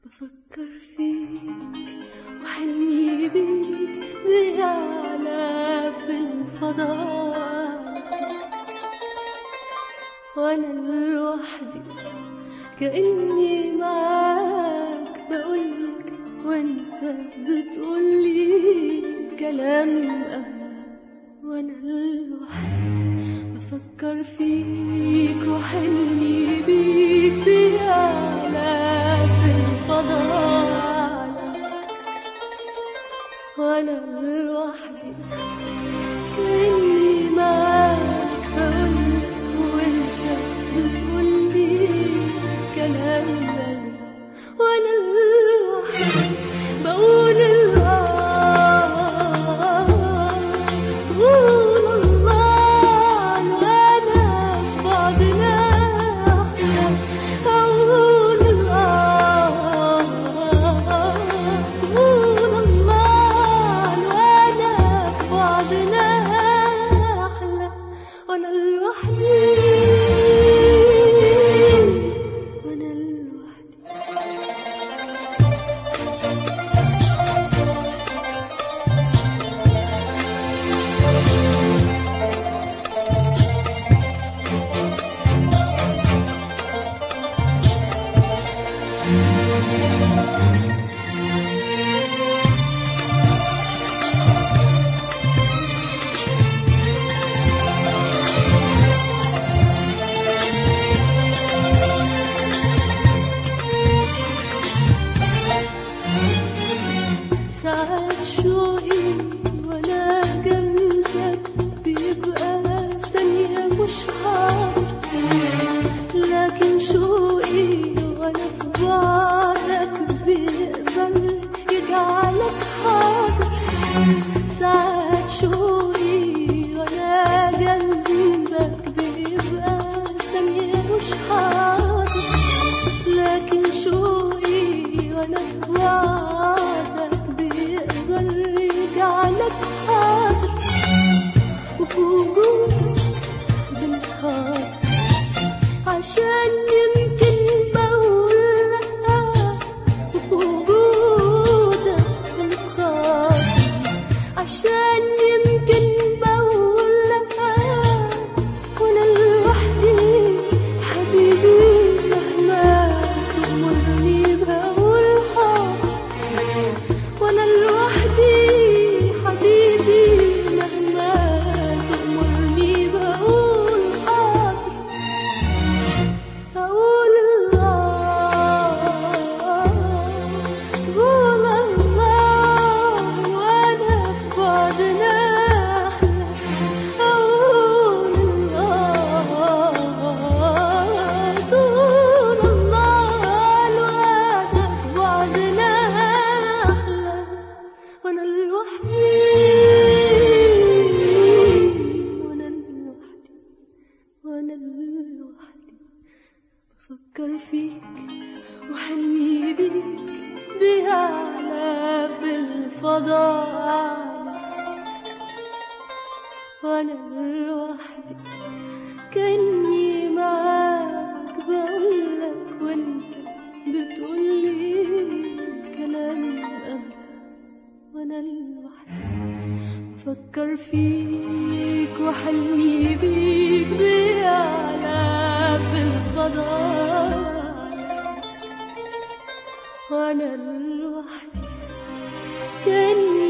بفكر فيك وحلمي بيك بيعلى في الفضاء وانا لوحدي كأني معاك بقولك وانت بتقولي كلام أهلا وانا لوحدي بفكر فيك وحلمي بيك بيعلى في الفضاء وانا لوحدي كأني معاك بقولك وانت بتقولي كلام أهلا وانا لوحدي بقول الآه طول الله وانا في بعدنا احلى اقول الآه طول الله وانا في بعدنا احلى وانا لوحدي وانا لوحدي ساعات شوقي وانا جنبك بيبقى ثانية مش حاضر لكن شوقي وانا في بعدك بيقدر يجعلك حاضر ساعات شوقي وانا جنبك بيبقى ثانية مش حاضر لكن شوقي وانا في بعدك بيقدر يجعلك حاضر وفي وجودك بنخاصم عشان يمكن بقول لأ وفي وجودك بنخاصم عشان يمكن بقول لأ وانا لوحدي حبيبي مهما تأمرني بقول حاضر وانا لوحدي حبيبي مهما تأمرني بقول حاضر أقول الله تقول الله وأنا في بعدنا أحلى أقول الله تقول الله وأنا في بعدنا أحلى وأنا لوحدي وأنا لوحدي وأنا لوحدي بفكر فيك وحلمي بيك بيعلى في الفضاء وانا لوحدي كاني معاك بقولك وانت بتقولي كلام اهلا وانا لوحدي بفكر فيك وحلمي بيك بيعلى في الفضاء وانا لوحدي كاني